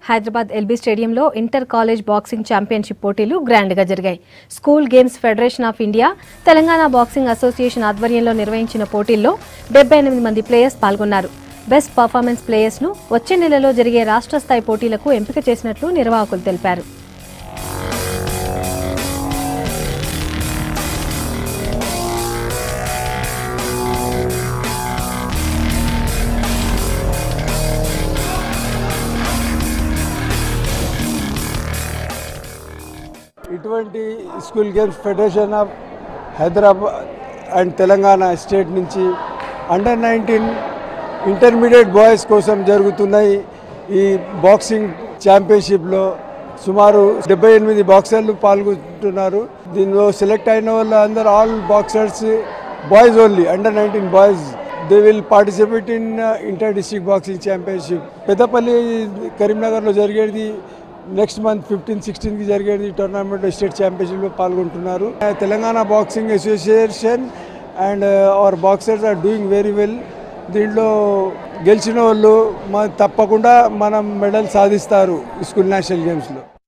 Hyderabad LB స్టేడియంలో inter college boxing championship పోటీలు గ్రాండ్గా జరిగాయి school games federation of India Telangana boxing association ఆధ్వర్యంలో నిర్వహించిన పోటీల్లో డెబ్బై ఎనిమిది మంది ప్లేయర్స్ పాల్గొన్నారు బెస్ట్ పర్ఫార్మెన్స్ ప్లేయర్స్ను వచ్చే నెలలో జరిగే రాష్ట్ర స్థాయి పోటీలకు ఎంపిక చేసినట్లు నిర్వాహకులు తెలిపారు ఇటువంటి school games federation of Hyderabad and Telangana state నుంచి అండర్ నైన్టీన్ ఇంటర్మీడియట్ బాయ్స్ కోసం జరుగుతున్నాయి ఈ బాక్సింగ్ ఛాంపియన్షిప్లో సుమారు డెబ్బై ఎనిమిది బాక్సర్లు పాల్గొంటున్నారు దీనిలో సెలెక్ట్ అయిన వాళ్ళు అందరు all boxers boys only under nineteen boys they will participate in inter district boxing championship Peddapalli కరీంనగర్లో జరిగేది నెక్స్ట్ మంత్ ఫిఫ్టీన్ సిక్స్టీన్కి జరిగేది టోర్నమెంట్ స్టేట్ ఛాంపియన్షిప్లో పాల్గొంటున్నారు Telangana boxing association and our boxers are doing very well దీంట్లో గెలిచిన వాళ్ళు మ తప్పకుండా మనం మెడల్ సాధిస్తారు ఈ స్కూల్ నేషనల్ గేమ్స్లో